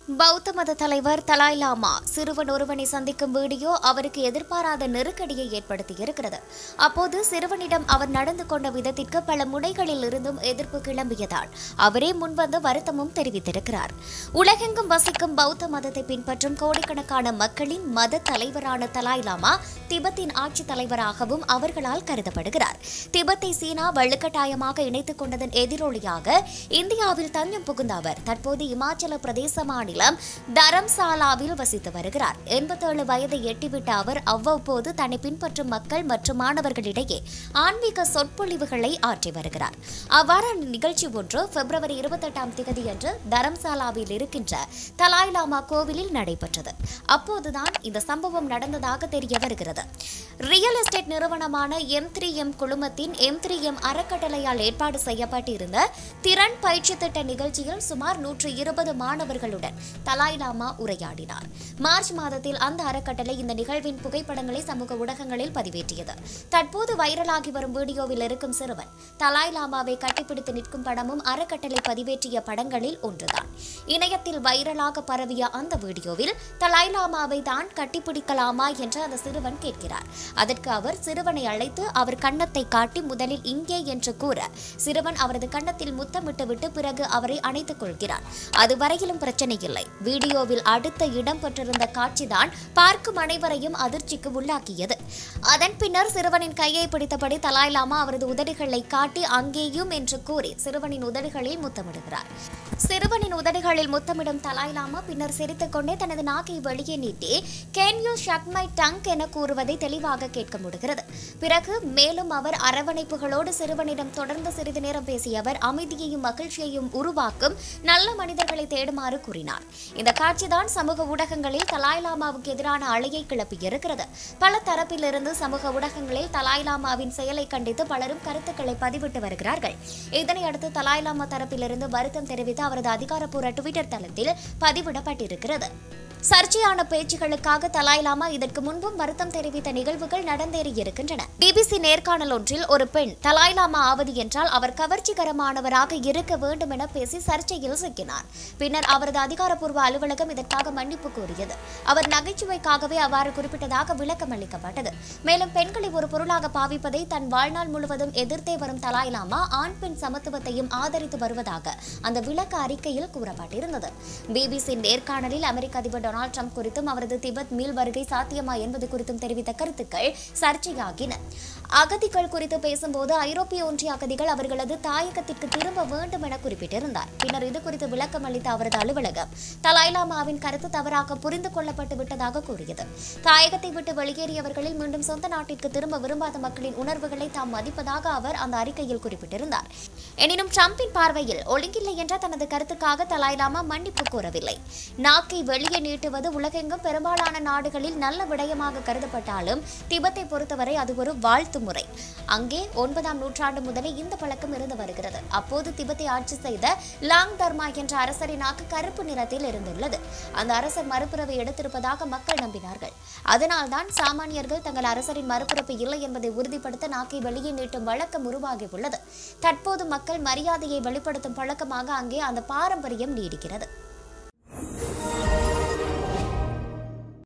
பௌத்த மத தலைவர் தலாய் லாமா சிறுவன் ஒருவனை சந்திக்கும் வீடியோ அவருக்கு எதிர்பாராத நெருக்கடியை ஏற்படுத்தியிருக்கிறது அப்போது சிறுவனிடம் அவர் நடந்து கொண்ட விதத்திற்கு பல முனைகளில் இருந்தும் எதிர்ப்பு கிளம்பியதால் அவரே முன்வந்து வருத்தமும் தெரிவித்திருக்கிறார் உலகெங்கும் வசிக்கும் பௌத்த மதத்தை பின்பற்றும் கோடிக்கணக்கான மக்களின் மத தலைவரான தலாய் லாமா திபெத்தின் ஆட்சித் தலைவராகவும் அவர்களால் கருதப்படுகிறார் திபெத்தை சீனா வலுக்கட்டாயமாக இணைத்துக் கொண்டதன் எதிரொலியாக இந்தியாவில் தஞ்சம் புகுந்த அவர் தற்போது இமாச்சல பிரதேச மாநிலம் தரம்சாலாவில் வசித்து வருகிறார் எண்பத்தேழு வயதை எட்டிவிட்ட அவர் அவ்வப்போது தன்னை பின்பற்றும் மக்கள் மற்றும் மாணவர்களிடையே ஆன்மீக சொற்பொழிவுகளை ஆற்றி வருகிறார் அவ்வாறான நிகழ்ச்சி ஒன்று பிப்ரவரி இருபத்தெட்டாம் தேதியன்று தரம்சாலாவில் இருக்கின்ற தலாய் லாமா கோவிலில் நடைபெற்றது அப்போதுதான் இந்த சம்பவம் நடந்ததாக தெரிய வருகிறது ரியல் எஸ்டேட் நிறுவனமான எம் த்ரீ எம் குழுமத்தின் எம் த்ரீ எம் அறக்கட்டளையால் ஏற்பாடு செய்யப்பட்டிருந்த திறன் பயிற்சி திட்ட நிகழ்ச்சியில் சுமார் நூற்று இருபது மாணவர்களுடன் தலாய் லாமா உரையாடினார் மார்ச் மாதத்தில் அந்த அறக்கட்டளை இந்த நிகழ்வின் புகைப்படங்களை சமூக ஊடகங்களில் பதிவேற்றியது தற்போது வைரலாகி வரும் வீடியோவில் இருக்கும் சிறுவன் தலாய் லாமாவை கட்டிப்பிடித்து நிற்கும் படமும் அறக்கட்டளை பதிவேற்றிய படங்களில் ஒன்றுதான் இணையத்தில் வைரலாக பரவிய அந்த வீடியோவில் தலாய் லாமாவை தான் கட்டிப்பிடிக்கலாமா என்று அந்த சிறுவன் கேட்கிறார் அதற்கு அவர் சிறுவனை அழைத்து அவர் கன்னத்தை காட்டி முதலில் இங்கே என்று கூற சிறுவன் அவரது கன்னத்தில் முத்தமிட்டுவிட்டு பிறகு அவரை அணைத்துக் கொள்கிறார் அதுவரையிலும் பிரச்சனை இல்லை வீடியோவில் அடுத்த இடம்பெற்றிருந்த காட்சிதான் பார்க்கும் அனைவரையும் அதிர்ச்சிக்கு உள்ளாக்கியது அதன் பின்னர் சிறுவனின் கையை பிடித்தபடி தலாய் லாமா அவரது உதடுகளை காட்டி அங்கேயும் என்று கூறி சிறுவனின் உதடுகளில் முத்தமிடுகிறார் சிறுவனின் உதடுகளில் முத்தமிடும் தலாய் லாமா பின்னர் சிரித்துக் கொண்டே தனது நாக்கை வெளியே நீட்டி can you shut my tongue என கூறுவதை தெளிவாக கேட்க முடிகிறது பிறகு மேலும் அவர் அரவணைப்புகளோடு சிறுவனிடம் தொடர்ந்து சிறிது நேரம் பேசிய அவர் அமைதியையும் மகிழ்ச்சியையும் உருவாக்கும் நல்ல மனிதர்களை தேடுமாறு கூறினார் இந்த காட்சிதான் சமூக ஊடகங்களில் தலாய் லாமாவுக்கு எதிரான அலையை கிளப்பியிருக்கிறது பல தரப்பிலிருந்து சமூக ஊடகங்களில் தலாய் லாமாவின் செயலை கண்டித்து பலரும் கருத்துக்களை பதிவிட்டு வருகிறார்கள் இதனையடுத்து தலாய் லாமா தரப்பிலிருந்து வருத்தம் தெரிவித்து அவரது அதிகாரப்பூர்வ ட்விட்டர் தளத்தில் பதிவிடப்பட்டிருக்கிறது சர்ச்சையான பேச்சுகளுக்காக தலாய் லாமா இதற்கு முன்பும் வருத்தம் தெரிவித்த நிகழ்வுகள் நடந்தேறியிருக்கின்றன பிபிசி நேர்காணல் ஒன்றில் ஒரு பெண் தலாய் லாமா ஆவது என்றால் அவர் கவர்ச்சிகரமானவராக இருக்க வேண்டும் என பேசி சர்ச்சையில் சிக்கினார் பின்னர் அவரது அதிகாரப்பூர்வ அலுவலகம் இதற்காக மன்னிப்பு கோரியது அவர் நகைச்சுவைக்காகவே அவ்வாறு குறிப்பிட்டதாக விளக்கம் அளிக்கப்பட்டது மேலும் பெண்களை ஒரு பொருளாக பாவிப்பதை தன் வாழ்நாள் முழுவதும் எதிர்த்தே வரும் தலாய் லாமா ஆண் பெண் சமத்துவத்தையும் ஆதரித்து வருவதாக அந்த விளக்க அறிக்கையில் கூறப்பட்டிருந்தது பிபிசி நேர்காணலில் அமெரிக்க அதிபர் டொனால்ட் ட்ரம்ப் குறித்தும் அவரது திபெத் மீள் வருகை சாத்தியமா என்பது குறித்தும் தெரிவித்த கருத்துக்கள் சர்ச்சையாகின அகதிகள் குறித்து பேசும்போது ஐரோப்பிய ஒன்றிய அகதிகள் அவர்களது தாயகத்திற்கு திரும்ப வேண்டும் என குறிப்பிட்டிருந்தார் பின்னர் இது குறித்து விளக்கம் அளித்த அவரது அலுவலகம் தலாய் லாமாவின் கருத்து தவறாக புரிந்து கொள்ளப்பட்டு விட்டதாக கூறியது தாயகத்தை விட்டு வெளியேறியவர்களில் மீண்டும் சொந்த நாட்டிற்கு திரும்ப விரும்பாத மக்களின் உணர்வுகளை தாம் மதிப்பதாக அவர் அந்த அறிக்கையில் குறிப்பிட்டிருந்தார் எனினும் ட்ரம்பின் பார்வையில் ஒழுங்கில்லை என்ற தனது கருத்துக்காக தலாய் லாமா மன்னிப்பு கோரவில்லை நாக்கை வெளியே நீட்டுவது உலகெங்கும் பெரும்பாலான நாடுகளில் நல்ல விடயமாக கருதப்பட்டாலும் திபெத்தை பொறுத்தவரை அது ஒரு வாழ்த்து முறை அங்கே ஒன்பதாம் நூற்றாண்டு முதலே இந்த பழக்கம் இருந்து வருகிறது அப்போது திபெத்தை ஆட்சி செய்த லாங் தர்மா என்ற அரசரின் நாக்கு கருப்பு நிறத்தில் இருந்துள்ளது அந்த அரசர் மறுபிறவை எடுத்திருப்பதாக மக்கள் நம்பினார்கள் அதனால்தான் சாமானியர்கள் தங்கள் அரசரின் மறுபிறப்பு இல்லை என்பதை உறுதிப்படுத்த நாக்கை வெளியே நீட்டும் வழக்கம் உருவாகியுள்ளது தற்போது மக்கள் மரியாதையை வெளிப்படுத்தும் பழக்கமாக அங்கே அந்த பாரம்பரியம் நீடிக்கிறது